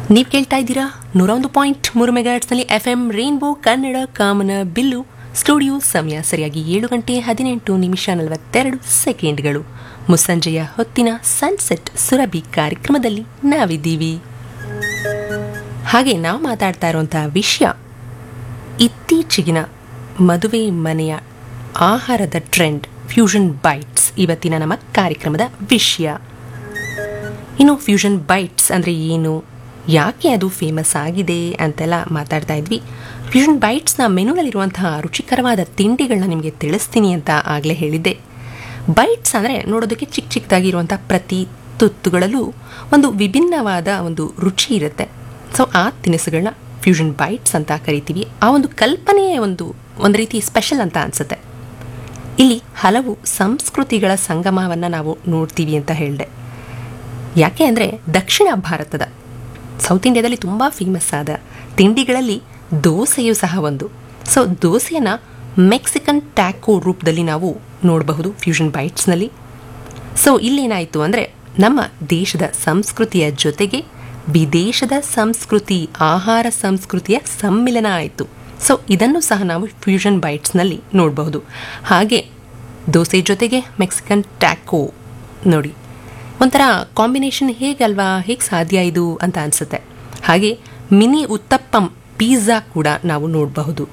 ನೀವು ಕೇಳ್ತಾ ಇದ್ದೀರಾ ನೂರ ಒಂದು ಪಾಯಿಂಟ್ ಮೂರು ಮೆಗಾಟ್ಸ್ನಲ್ಲಿ ಎಫ್ ಎಂ ರೈನ್ಬೋ ಕನ್ನಡ ಕಾಮನ ಬಿಲ್ಲು ಸ್ಟುಡಿಯೋ ಸಮಯ ಸರಿಯಾಗಿ ಏಳು ಗಂಟೆ ಹದಿನೆಂಟು ನಿಮಿಷ ನಲವತ್ತೆರಡು ಸೆಕೆಂಡ್ಗಳು ಮುಸ್ಸಂಜೆಯ ಹೊತ್ತಿನ ಸನ್ಸೆಟ್ ಸುರಭಿ ಕಾರ್ಯಕ್ರಮದಲ್ಲಿ ನಾವಿದ್ದೀವಿ ಹಾಗೆ ನಾವು ಮಾತಾಡ್ತಾ ಇರುವಂತಹ ವಿಷಯ ಇತ್ತೀಚೆಗಿನ ಮದುವೆ ಮನೆಯ ಆಹಾರದ ಟ್ರೆಂಡ್ ಫ್ಯೂಷನ್ ಬೈಟ್ಸ್ ಇವತ್ತಿನ ನಮ್ಮ ಕಾರ್ಯಕ್ರಮದ ವಿಷಯ ಇನ್ನು ಫ್ಯೂಷನ್ ಬೈಟ್ಸ್ ಅಂದರೆ ಏನು ಯಾಕೆ ಅದು ಫೇಮಸ್ ಆಗಿದೆ ಅಂತೆಲ್ಲ ಮಾತಾಡ್ತಾ ಇದ್ವಿ ಫ್ಯೂಷನ್ ಬೈಟ್ಸ್ನ ಮೆನುನಲ್ಲಿರುವಂತಹ ರುಚಿಕರವಾದ ತಿಂಡಿಗಳನ್ನ ನಿಮಗೆ ತಿಳಿಸ್ತೀನಿ ಅಂತ ಆಗಲೇ ಹೇಳಿದ್ದೆ ಬೈಟ್ಸ್ ಅಂದರೆ ನೋಡೋದಕ್ಕೆ ಚಿಕ್ಕ ಚಿಕ್ಕದಾಗಿರುವಂಥ ಪ್ರತಿ ತುತ್ತುಗಳಲ್ಲೂ ಒಂದು ವಿಭಿನ್ನವಾದ ಒಂದು ರುಚಿ ಇರುತ್ತೆ ಸೊ ಆ ತಿನಿಸುಗಳನ್ನ ಫ್ಯೂಷನ್ ಬೈಟ್ಸ್ ಅಂತ ಕರಿತೀವಿ ಆ ಒಂದು ಕಲ್ಪನೆಯೇ ಒಂದು ಒಂದು ರೀತಿ ಸ್ಪೆಷಲ್ ಅಂತ ಅನಿಸುತ್ತೆ ಇಲ್ಲಿ ಹಲವು ಸಂಸ್ಕೃತಿಗಳ ಸಂಗಮವನ್ನು ನಾವು ನೋಡ್ತೀವಿ ಅಂತ ಹೇಳಿದೆ ಯಾಕೆ ಅಂದರೆ ದಕ್ಷಿಣ ಭಾರತದ ಸೌತ್ ಇಂಡಿಯಾದಲ್ಲಿ ತುಂಬ ಫೇಮಸ್ ಆದ ತಿಂಡಿಗಳಲ್ಲಿ ದೋಸೆಯೂ ಸಹ ಒಂದು ಸೊ ದೋಸೆಯನ್ನು ಮೆಕ್ಸಿಕನ್ ಟ್ಯಾಕೋ ರೂಪದಲ್ಲಿ ನಾವು ನೋಡಬಹುದು ಫ್ಯೂಷನ್ ಬೈಟ್ಸ್ನಲ್ಲಿ ಸೊ ಇಲ್ಲೇನಾಯಿತು ಅಂದರೆ ನಮ್ಮ ದೇಶದ ಸಂಸ್ಕೃತಿಯ ಜೊತೆಗೆ ವಿದೇಶದ ಸಂಸ್ಕೃತಿ ಆಹಾರ ಸಂಸ್ಕೃತಿಯ ಸಮ್ಮಿಲನ ಆಯಿತು ಸೊ ಇದನ್ನು ಸಹ ನಾವು ಫ್ಯೂಷನ್ ಬೈಟ್ಸ್ನಲ್ಲಿ ನೋಡಬಹುದು ಹಾಗೆ ದೋಸೆ ಜೊತೆಗೆ ಮೆಕ್ಸಿಕನ್ ಟ್ಯಾಕೋ ನೋಡಿ ಒಂಥರ ಕಾಂಬಿನೇಷನ್ ಹೇಗಲ್ವಾ ಹೇಗೆ ಸಾಧ್ಯ ಇದು ಅಂತ ಅನಿಸುತ್ತೆ ಹಾಗೆ ಮಿನಿ ಉತ್ತಪ್ಪಂ ಪಿಜ್ಜಾ ಕೂಡ ನಾವು ನೋಡಬಹುದು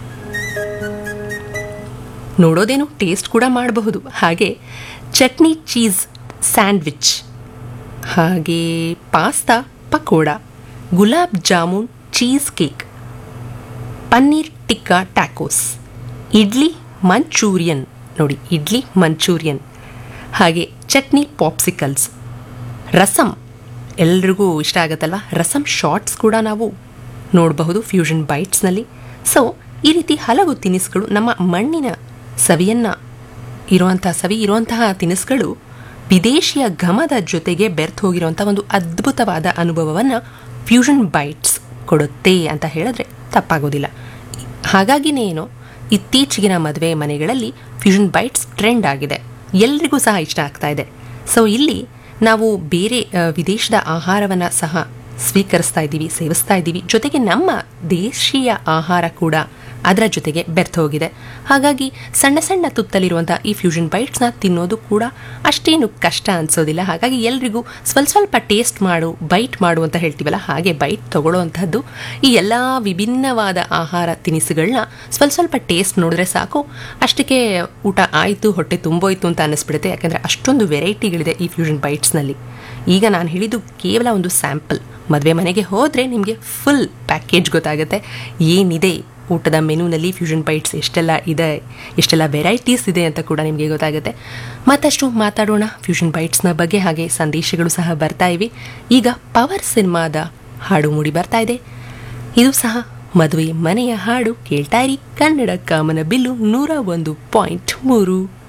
ನೋಡೋದೇನು ಟೇಸ್ಟ್ ಕೂಡ ಮಾಡಬಹುದು ಹಾಗೆ ಚಟ್ನಿ ಚೀಸ್ ಸ್ಯಾಂಡ್ವಿಚ್ ಹಾಗೆ pasta pakoda gulab jamun cheesecake paneer tikka tacos idli Manchurian ನೋಡಿ ಇಡ್ಲಿ ಮಂಚೂರಿಯನ್ ಹಾಗೆ ಚಟ್ನಿ ಪಾಪ್ಸಿಕಲ್ಸ್ ರಸಮ್ ಎಲ್ರಿಗೂ ಇಷ್ಟ ಆಗುತ್ತಲ್ವ ರಸಮ್ ಶಾರ್ಟ್ಸ್ ಕೂಡ ನಾವು ನೋಡಬಹುದು ಫ್ಯೂಷನ್ ಬೈಟ್ಸ್ನಲ್ಲಿ ಸೊ ಈ ರೀತಿ ಹಲವು ತಿನಿಸುಗಳು ನಮ್ಮ ಮಣ್ಣಿನ ಸವಿಯನ್ನು ಇರುವಂತಹ ಸವಿ ಇರುವಂತಹ ತಿನಿಸುಗಳು ವಿದೇಶಿಯ ಘಮದ ಜೊತೆಗೆ ಬೆರ್ತು ಹೋಗಿರುವಂಥ ಒಂದು ಅದ್ಭುತವಾದ ಅನುಭವವನ್ನು ಫ್ಯೂಷನ್ ಬೈಟ್ಸ್ ಕೊಡುತ್ತೆ ಅಂತ ಹೇಳಿದ್ರೆ ತಪ್ಪಾಗೋದಿಲ್ಲ ಹಾಗಾಗಿನೇ ಏನು ಇತ್ತೀಚೆಗಿನ ಮದುವೆ ಮನೆಗಳಲ್ಲಿ ಫ್ಯೂಷನ್ ಬೈಟ್ಸ್ ಟ್ರೆಂಡ್ ಆಗಿದೆ ಎಲ್ರಿಗೂ ಸಹ ಇಷ್ಟ ಆಗ್ತಾ ಇದೆ ಸೊ ಇಲ್ಲಿ ನಾವು ಬೇರೆ ಆ, ವಿದೇಶದ ಆಹಾರವನ್ನು ಸಹ ಸ್ವೀಕರಿಸ್ತಾ ಇದ್ದೀವಿ ಸೇವಿಸ್ತಾ ಇದ್ದೀವಿ ಜೊತೆಗೆ ನಮ್ಮ ದೇಶೀಯ ಆಹಾರ ಕೂಡ ಅದರ ಜೊತೆಗೆ ಬೆರ್ತು ಹೋಗಿದೆ ಹಾಗಾಗಿ ಸಣ್ಣ ಸಣ್ಣ ತುತ್ತಲಿರುವಂಥ ಈ ಫ್ಯೂಷನ್ ಬೈಟ್ಸ್ನ ತಿನ್ನೋದು ಕೂಡ ಅಷ್ಟೇನು ಕಷ್ಟ ಅನಿಸೋದಿಲ್ಲ ಹಾಗಾಗಿ ಎಲ್ರಿಗೂ ಸ್ವಲ್ಪ ಸ್ವಲ್ಪ ಟೇಸ್ಟ್ ಮಾಡು ಬೈಟ್ ಮಾಡು ಅಂತ ಹೇಳ್ತೀವಲ್ಲ ಹಾಗೆ ಬೈಟ್ ತಗೊಳ್ಳೋವಂಥದ್ದು ಈ ಎಲ್ಲ ವಿಭಿನ್ನವಾದ ಆಹಾರ ತಿನಿಸುಗಳನ್ನ ಸ್ವಲ್ಪ ಸ್ವಲ್ಪ ಟೇಸ್ಟ್ ನೋಡಿದ್ರೆ ಸಾಕು ಅಷ್ಟಕ್ಕೆ ಊಟ ಆಯಿತು ಹೊಟ್ಟೆ ತುಂಬೋಯ್ತು ಅಂತ ಅನ್ನಿಸ್ಬಿಡುತ್ತೆ ಯಾಕಂದರೆ ಅಷ್ಟೊಂದು ವೆರೈಟಿಗಳಿದೆ ಈ ಫ್ಯೂಷನ್ ಬೈಟ್ಸ್ನಲ್ಲಿ ಈಗ ನಾನು ಹೇಳಿದ್ದು ಕೇವಲ ಒಂದು ಸ್ಯಾಂಪಲ್ ಮದುವೆ ಮನೆಗೆ ಹೋದರೆ ನಿಮಗೆ ಫುಲ್ ಪ್ಯಾಕೇಜ್ ಗೊತ್ತಾಗುತ್ತೆ ಏನಿದೆ ಊಟದ ಮೆನುನಲ್ಲಿ ಫ್ಯೂಷನ್ ಬೈಟ್ಸ್ ಎಷ್ಟೆಲ್ಲ ಇದೆ ಎಷ್ಟೆಲ್ಲ ವೆರೈಟೀಸ್ ಇದೆ ಅಂತ ಕೂಡ ನಿಮಗೆ ಗೊತ್ತಾಗುತ್ತೆ ಮತ್ತಷ್ಟು ಮಾತಾಡೋಣ ಫ್ಯೂಷನ್ ಬೈಟ್ಸ್ನ ಬಗ್ಗೆ ಹಾಗೆ ಸಂದೇಶಗಳು ಸಹ ಬರ್ತಾ ಇವೆ ಈಗ ಪವರ್ ಸಿನಿಮಾದ ಹಾಡು ಮೂಡಿ ಬರ್ತಾ ಇದೆ ಇದು ಸಹ ಮದುವೆ ಮನೆಯ ಹಾಡು ಕೇಳ್ತಾ ಇರಿ ಕನ್ನಡ ಕಾಮನ ಬಿಲ್ಲು ನೂರ ಒಂದು ಪಾಯಿಂಟ್ ಮೂರು